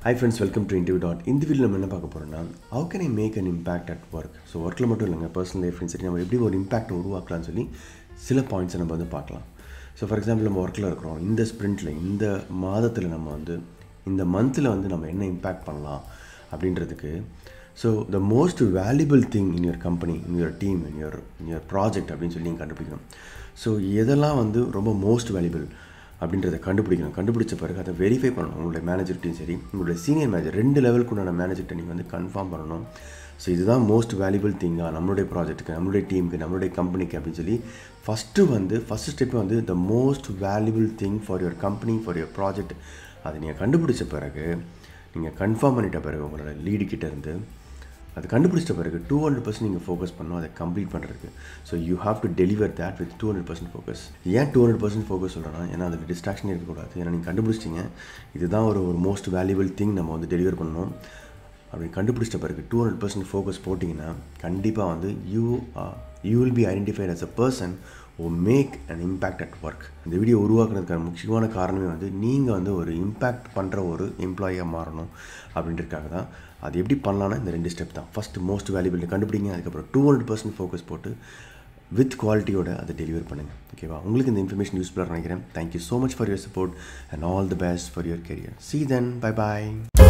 high friends welcome to interview dot இந்த video நம்ம என்ன பார்க்க போகிறோம்னா how can I make an impact at work so ஒர்க்கில் மட்டும் இல்லைங்க பர்சனல் லைஃப்லையும் சரி நம்ம எப்படி ஒரு இம்பாக்ட் உருவாக்கலாம்னு சொல்லி சில பாயிண்ட்ஸை நம்ம வந்து பார்க்கலாம் ஸோ ஃபார் எக்ஸாம்பிள் நம்ம ஒர்க்கில் இருக்கிறோம் இந்த ஸ்ப்ரிண்ட்டில் இந்த மாதத்தில் நம்ம வந்து இந்த மந்தில் வந்து நம்ம என்ன இம்பேக்ட் பண்ணலாம் அப்படின்றதுக்கு so the most valuable thing in your company in your team in your in your project அப்படின்னு சொல்லி நீங்கள் கண்டுபிடிக்கணும் ஸோ எதெல்லாம் வந்து ரொம்ப மோஸ்ட் வேல்யூபிள் அப்படின்றத கண்டுபிடிக்கணும் கண்டுபிடிச்ச பிறகு அதை வெரிஃபை பண்ணணும் உங்களுடைய மேனேஜர்கிட்டையும் சரி உங்களுடைய சீனியர் மேனேஜர் ரெண்டு லெவலுக்கு உண்டான மேனேஜர்கிட்ட நீங்கள் வந்து கன்ஃபார்ம் பண்ணணும் ஸோ இதுதான் மோஸ்ட் வேல்யூபிள் திங்காக நம்மளுடைய ப்ராஜெக்ட்டுக்கு நம்மளுடைய டீமுக்கு நம்மளுடைய கம்பெனிக்கு அப்படின்னு சொல்லி ஃபஸ்ட்டு வந்து ஃபஸ்ட்டு ஸ்டெப் வந்து the most valuable thing for your company for your project அதை நீங்கள் கண்டுபிடிச்ச பிறகு நீங்கள் கன்ஃபார்ம் பண்ணிட்ட பிறகு உங்களோட லீடு கிட்ட இருந்து அது கண்டுபிடிச்ச பிறகு டூ ஹண்ட்ரட் பர்சன்ட் நீங்கள் ஃபோக்கஸ் பண்ணணும் அதை கம்ப்ளீட் பண்ணுறதுக்கு so you have to deliver that with two hundred percent focus ஏன் டூ ஹண்ட்ரட் பர்சன்ட் ஃபோக்கஸ் சொல்கிறேன்னா ஏன்னா அதில் டிஸ்ட்ராக்ஷன் இருக்கக்கூடாது ஏன்னா நீங்கள் கண்டுபிடிச்சிட்டிங்க இதுதான் ஒரு ஒரு மோஸ்ட் வேல்யூபிள் திங் நம்ம வந்து டெலிவர் பண்ணணும் அப்படி கண்டுபிடிச்ச பிறகு டூ ஹண்ட்ரட் பர்சன்ட் ஃபோக்கஸ் போட்டிங்கன்னா கண்டிப்பாக வந்து you you will be identified as a person who make and impact at work இந்த வீடியோ உருவாக்குறதுக்கான முக்கியமான காரணமே வந்து நீங்கள் வந்து ஒரு இம்பேக்ட் பண்ணுற ஒரு எம்ப்ளாயியாக மாறணும் அப்படின்றதுக்காக தான் அது எப்படி பண்ணலான்னா இந்த ரெண்டு ஸ்டெப் தான் ஃபஸ்ட்டு மோஸ்ட் வேல்யூபிள் கண்டுபிடிங்க அதுக்கப்புறம் டூ ஹண்ட்ரட் பர்சன்ட் ஃபோக்கஸ் போட்டு வித் குவாலிட்டியோட அதை டெலிவர் பண்ணுங்கள் ஓகேவா உங்களுக்கு இந்த இன்ஃபர்மேஷன் யூஸ்ஃபுல்லாக நினைக்கிறேன் thank you so much for your support and all the best for your career see then bye bye